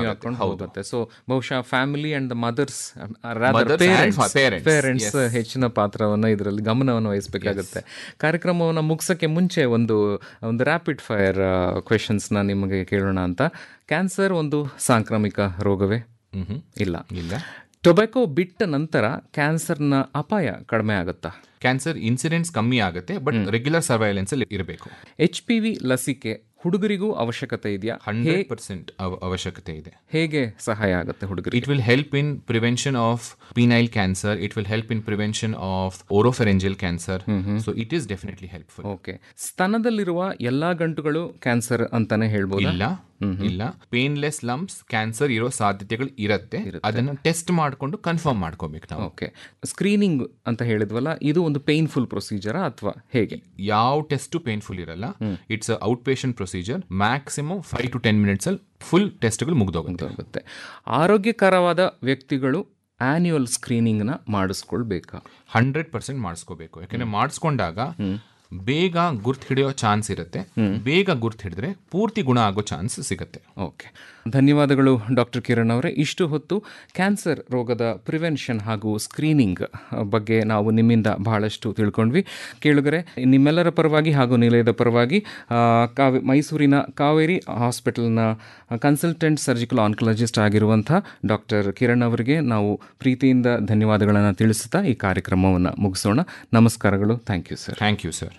ಹಾಕೊಂಡು ಹೋಗುತ್ತೆ ಸೊ ಬಹುಶಃ family and the mothers Mothers and fa- parents. Parents ಹೆಚ್ಚಿನ ಪಾತ್ರವನ್ನು ಇದರಲ್ಲಿ ಗಮನವನ್ನು ವಹಿಸಬೇಕಾಗುತ್ತೆ ಕಾರ್ಯಕ್ರಮವನ್ನು ಮುಗಿಸೋಕ್ಕೆ ಮುಂಚೆ ಒಂದು ಒಂದು ರ್ಯಾಪಿಡ್ ಫೈರ್ ಕ್ವೆಶನ್ಸ್ನ ನಿಮಗೆ ಕೇಳೋಣ ಅಂತ ಕ್ಯಾನ್ಸರ್ ಒಂದು ಸಾಂಕ್ರಾಮಿಕ ರೋಗವೇ ಇಲ್ಲ ಇಲ್ಲ ಟೊಬ್ಯಾಕೋ ಬಿಟ್ಟ ನಂತರ ಕ್ಯಾನ್ಸರ್ನ ಅಪಾಯ ಕಡಿಮೆ ಆಗುತ್ತಾ ಕ್ಯಾನ್ಸರ್ ಇನ್ಸಿಡೆಂಟ್ಸ್ ಕಮ್ಮಿ ಆಗುತ್ತೆ ಬಟ್ ರೆಗ್ಯುಲರ್ ಸರ್ವೈಲೆನ್ಸ್ ಅಲ್ಲಿ ಇರಬೇಕು ಎಚ್ ಪಿ ವಿ ಲಸಿಕೆ ಹುಡುಗರಿಗೂ ಅವಶ್ಯಕತೆ ಇದೆಯಾ ಹಂಡ್ರೆಡ್ ಪರ್ಸೆಂಟ್ ಅವಶ್ಯಕತೆ ಇದೆ ಹೇಗೆ ಸಹಾಯ ಆಗುತ್ತೆ ಹುಡುಗರಿಗೆ It will help in prevention of penile cancer. It will help in prevention of oropharyngeal cancer. So it is definitely helpful. Okay ಸ್ತನದಲ್ಲಿರುವ ಎಲ್ಲಾ ಗಂಟುಗಳು ಕ್ಯಾನ್ಸರ್ ಅಂತಾನೆ ಹೇಳ್ಬೋದು ಇಲ್ಲ ಇಲ್ಲ ಪೇನ್ಲೆಸ್ ಲಂಪ್ಸ್ ಕ್ಯಾನ್ಸರ್ ಇರೋ ಸಾಧ್ಯತೆಗಳು ಇರತ್ತೆ ಅದನ್ನ ಟೆಸ್ಟ್ ಮಾಡ್ಕೊಂಡು ಕನ್ಫರ್ಮ್ ಮಾಡ್ಕೋಬೇಕು ನಾವು ಓಕೆ ಸ್ಕ್ರೀನಿಂಗ್ ಅಂತ ಹೇಳಿದ್ವಲ್ಲ ಇದು ಒಂದು ಪೇನ್ಫುಲ್ ಪ್ರೊಸೀಜರಾ ಅಥವಾ ಹೇಗೆ ಯಾವ ಟೆಸ್ಟ್ ಪೇನ್ಫುಲ್ ಇರಲ್ಲ it's out patient procedure maximum five to ten minutes ಅಲ್ಲಿ ಫುಲ್ ಟೆಸ್ಟ್ಗಳು ಮುಗ್ದೋಗುತ್ತೆ ಆಗುತ್ತೆ ಆರೋಗ್ಯಕರವಾದ ವ್ಯಕ್ತಿಗಳು ಆನ್ಯುವಲ್ ಸ್ಕ್ರೀನಿಂಗ್ನ ಮಾಡಿಸ್ಕೊಳ್ಬೇಕಾ ಹಂಡ್ರೆಡ್ ಪರ್ಸೆಂಟ್ ಮಾಡಿಸ್ಕೋಬೇಕು ಯಾಕಂದ್ರೆ ಮಾಡಿಸ್ಕೊಂಡಾಗ ಬೇಗ ಗುರ್ತ್ ಹಿಡಿಯೋ ಚಾನ್ಸ್ ಇರುತ್ತೆ ಬೇಗ ಗುರ್ತ್ ಹಿಡಿದ್ರೆ ಪೂರ್ತಿ ಗುಣ ಆಗೋ ಚಾನ್ಸ್ ಸಿಗುತ್ತೆ ಓಕೆ ಧನ್ಯವಾದಗಳು ಡಾಕ್ಟರ್ ಕಿರಣ್ ಅವರೇ ಇಷ್ಟು ಹೊತ್ತು ಕ್ಯಾನ್ಸರ್ ರೋಗದ ಪ್ರಿವೆನ್ಷನ್ ಹಾಗೂ ಸ್ಕ್ರೀನಿಂಗ್ ಬಗ್ಗೆ ನಾವು ನಿಮ್ಮಿಂದ ಬಹಳಷ್ಟು ತಿಳ್ಕೊಂಡ್ವಿ ಕೇಳುಗರೆ ನಿಮ್ಮೆಲ್ಲರ ಪರವಾಗಿ ಹಾಗೂ ನಿಲಯದ ಪರವಾಗಿ ಆ, ಕಾವೆ ಮೈಸೂರಿನ ಕಾವೇರಿ ಹಾಸ್ಪಿಟಲ್ನ ಕನ್ಸಲ್ಟೆಂಟ್ ಸರ್ಜಿಕಲ್ ಆನ್ಕಲಾಜಿಸ್ಟ್ ಆಗಿರುವಂಥ ಡಾಕ್ಟರ್ ಕಿರಣ್ ಅವರಿಗೆ ನಾವು ಪ್ರೀತಿಯಿಂದ ಧನ್ಯವಾದಗಳನ್ನು ತಿಳಿಸುತ್ತಾ ಈ ಕಾರ್ಯಕ್ರಮವನ್ನು ಮುಗಿಸೋಣ ನಮಸ್ಕಾರಗಳು thank you sir thank you sir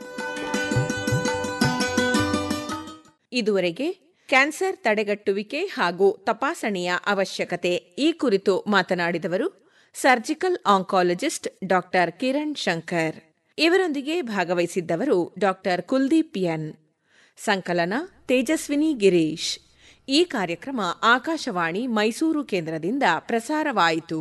ಇದುವರೆಗೆ ಕ್ಯಾನ್ಸರ್ ತಡೆಗಟ್ಟುವಿಕೆ ಹಾಗೂ ತಪಾಸಣೆಯ ಅವಶ್ಯಕತೆ ಈ ಕುರಿತು ಮಾತನಾಡಿದವರು surgical oncologist doctor Kiran Shankar ಇವರೊಂದಿಗೆ ಭಾಗವಹಿಸಿದ್ದವರು ಡಾಕ್ಟರ್ ಕುಲ್ದೀಪ್ ಎನ್ ಸಂಕಲನ ತೇಜಸ್ವಿನಿ ಗಿರೀಶ್ ಈ ಕಾರ್ಯಕ್ರಮ ಆಕಾಶವಾಣಿ ಮೈಸೂರು ಕೇಂದ್ರದಿಂದ ಪ್ರಸಾರವಾಯಿತು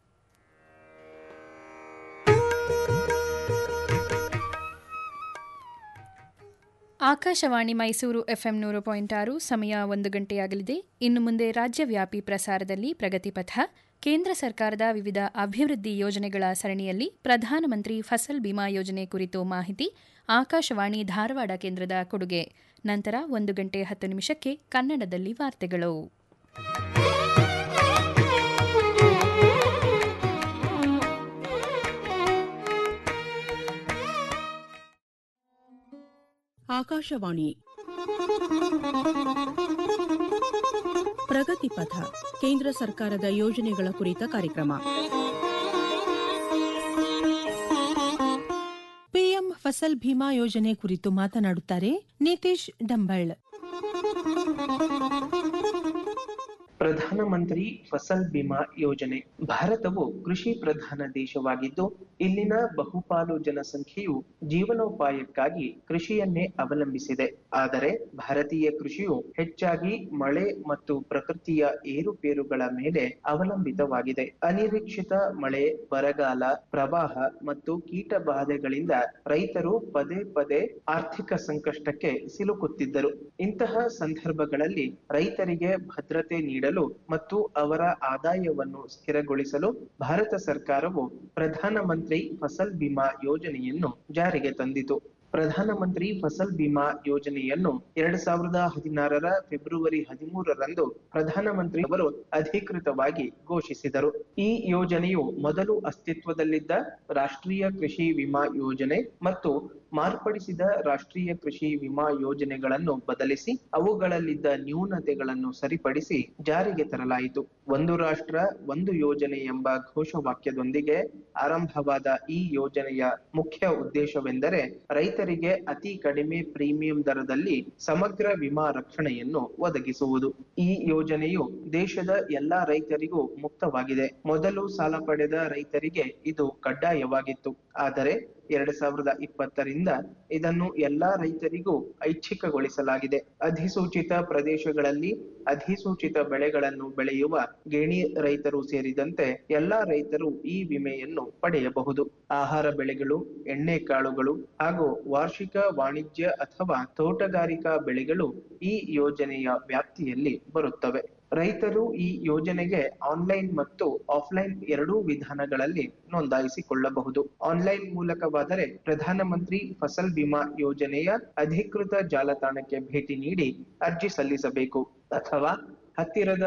ಆಕಾಶವಾಣಿ ಮೈಸೂರು ಎಫ್ಎಂ ನೂರು ಪಾಯಿಂಟ್ ಆರು ಸಮಯ ಒಂದು ಗಂಟೆಯಾಗಲಿದೆ ಇನ್ನು ಮುಂದೆ ರಾಜ್ಯವ್ಯಾಪಿ ಪ್ರಸಾರದಲ್ಲಿ ಪ್ರಗತಿಪಥ ಕೇಂದ್ರ ಸರ್ಕಾರದ ವಿವಿಧ ಅಭಿವೃದ್ಧಿ ಯೋಜನೆಗಳ ಸರಣಿಯಲ್ಲಿ ಪ್ರಧಾನಮಂತ್ರಿ ಫಸಲ್ ಬಿಮಾ ಯೋಜನೆ ಕುರಿತು ಮಾಹಿತಿ ಆಕಾಶವಾಣಿ ಧಾರವಾಡ ಕೇಂದ್ರದ ಕೊಡುಗೆ ನಂತರ ಒಂದು ಗಂಟೆ ಹತ್ತು ನಿಮಿಷಕ್ಕೆ ಕನ್ನಡದಲ್ಲಿ ವಾರ್ತೆಗಳು ಆಕಾಶವಾಣಿ ಪ್ರಗತಿ ಪಥ ಕೇಂದ್ರ ಸರ್ಕಾರದ ಯೋಜನೆಗಳ ಕುರಿತ ಕಾರ್ಯಕ್ರಮ ಪಿಎಂ ಫಸಲ್ ಭೀಮಾ ಯೋಜನೆ ಕುರಿತು ಮಾತನಾಡುತ್ತಾರೆ ನಿತೀಶ್ ಡಂಬಳ್ ಪ್ರಧಾನಮಂತ್ರಿ ಫಸಲ್ ಬಿಮಾ ಯೋಜನೆ ಭಾರತವು ಕೃಷಿ ಪ್ರಧಾನ ದೇಶವಾಗಿದ್ದು ಇಲ್ಲಿನ ಬಹುಪಾಲು ಜನಸಂಖ್ಯೆಯು ಜೀವನೋಪಾಯಕ್ಕಾಗಿ ಕೃಷಿಯನ್ನೇ ಅವಲಂಬಿಸಿದೆ ಆದರೆ ಭಾರತೀಯ ಕೃಷಿಯು ಹೆಚ್ಚಾಗಿ ಮಳೆ ಮತ್ತು ಪ್ರಕೃತಿಯ ಏರುಪೇರುಗಳ ಮೇಲೆ ಅವಲಂಬಿತವಾಗಿದೆ ಅನಿರೀಕ್ಷಿತ ಮಳೆ ಬರಗಾಲ ಪ್ರವಾಹ ಮತ್ತು ಕೀಟ ಬಾಧೆಗಳಿಂದ ರೈತರು ಪದೇ ಪದೇ ಆರ್ಥಿಕ ಸಂಕಷ್ಟಕ್ಕೆ ಸಿಲುಕುತ್ತಿದ್ದರು ಇಂತಹ ಸಂದರ್ಭಗಳಲ್ಲಿ ರೈತರಿಗೆ ಭದ್ರತೆ ನೀಡಲು ಮತ್ತು ಅವರ ಆದಾಯವನ್ನು ಸ್ಥಿರಗೊಳಿಸಲು ಭಾರತ ಸರ್ಕಾರವು ಪ್ರಧಾನಮಂತ್ರಿ ಫಸಲ್ ಬಿಮಾ ಯೋಜನೆಯನ್ನು ಜಾರಿಗೆ ತಂದಿತು ಪ್ರಧಾನಮಂತ್ರಿ ಫಸಲ್ ಬಿಮಾ ಯೋಜನೆಯನ್ನು ಎರಡ್ ಸಾವಿರದ ಹದಿನಾರರ ಫೆಬ್ರವರಿ ಹದಿಮೂರರಂದು ಪ್ರಧಾನಮಂತ್ರಿ ಅವರು ಅಧಿಕೃತವಾಗಿ ಘೋಷಿಸಿದರು ಈ ಯೋಜನೆಯು ಮೊದಲು ಅಸ್ತಿತ್ವದಲ್ಲಿದ್ದ ರಾಷ್ಟ್ರೀಯ ಕೃಷಿ ವಿಮಾ ಯೋಜನೆ ಮತ್ತು ಮಾರ್ಪಡಿಸಿದ ರಾಷ್ಟ್ರೀಯ ಕೃಷಿ ವಿಮಾ ಯೋಜನೆಗಳನ್ನು ಬದಲಿಸಿ ಅವುಗಳಲ್ಲಿದ್ದ ನ್ಯೂನತೆಗಳನ್ನು ಸರಿಪಡಿಸಿ ಜಾರಿಗೆ ತರಲಾಯಿತು ಒಂದು ರಾಷ್ಟ್ರ ಒಂದು ಯೋಜನೆ ಎಂಬ ಘೋಷವಾಕ್ಯದೊಂದಿಗೆ ಆರಂಭವಾದ ಈ ಯೋಜನೆಯ ಮುಖ್ಯ ಉದ್ದೇಶವೆಂದರೆ ರೈತರಿಗೆ ಅತಿ ಕಡಿಮೆ ಪ್ರೀಮಿಯಂ ದರದಲ್ಲಿ ಸಮಗ್ರ ವಿಮಾ ರಕ್ಷಣೆಯನ್ನು ಒದಗಿಸುವುದು ಈ ಯೋಜನೆಯು ದೇಶದ ಎಲ್ಲಾ ರೈತರಿಗೂ ಮುಕ್ತವಾಗಿದೆ ಮೊದಲು ಸಾಲ ಪಡೆದ ರೈತರಿಗೆ ಇದು ಕಡ್ಡಾಯವಾಗಿತ್ತು ಆದರೆ ಎರಡ್ ಸಾವಿರದ ಇಪ್ಪತ್ತರಿಂದ ಇದನ್ನು ಎಲ್ಲಾ ರೈತರಿಗೂ ಐಚ್ಛಿಕಗೊಳಿಸಲಾಗಿದೆ ಅಧಿಸೂಚಿತ ಪ್ರದೇಶಗಳಲ್ಲಿ ಅಧಿಸೂಚಿತ ಬೆಳೆಗಳನ್ನು ಬೆಳೆಯುವ ಗೇಣಿ ರೈತರು ಸೇರಿದಂತೆ ಎಲ್ಲಾ ರೈತರು ಈ ವಿಮೆಯನ್ನು ಪಡೆಯಬಹುದು ಆಹಾರ ಬೆಳೆಗಳು ಎಣ್ಣೆ ಕಾಳುಗಳು ಹಾಗೂ ವಾರ್ಷಿಕ ವಾಣಿಜ್ಯ ಅಥವಾ ತೋಟಗಾರಿಕಾ ಬೆಳೆಗಳು ಈ ಯೋಜನೆಯ ವ್ಯಾಪ್ತಿಯಲ್ಲಿ ಬರುತ್ತವೆ ರೈತರು ಈ ಯೋಜನೆಗೆ ಆನ್ಲೈನ್ ಮತ್ತು ಆಫ್ಲೈನ್ ಎರಡೂ ವಿಧಾನಗಳಲ್ಲಿ ನೋಂದಾಯಿಸಿಕೊಳ್ಳಬಹುದು ಆನ್ಲೈನ್ ಮೂಲಕವಾದರೆ ಪ್ರಧಾನಮಂತ್ರಿ ಫಸಲ್ ಬಿಮಾ ಯೋಜನೆಯ ಅಧಿಕೃತ ಜಾಲತಾಣಕ್ಕೆ ಭೇಟಿ ನೀಡಿ ಅರ್ಜಿ ಸಲ್ಲಿಸಬೇಕು ಅಥವಾ ಹತ್ತಿರದ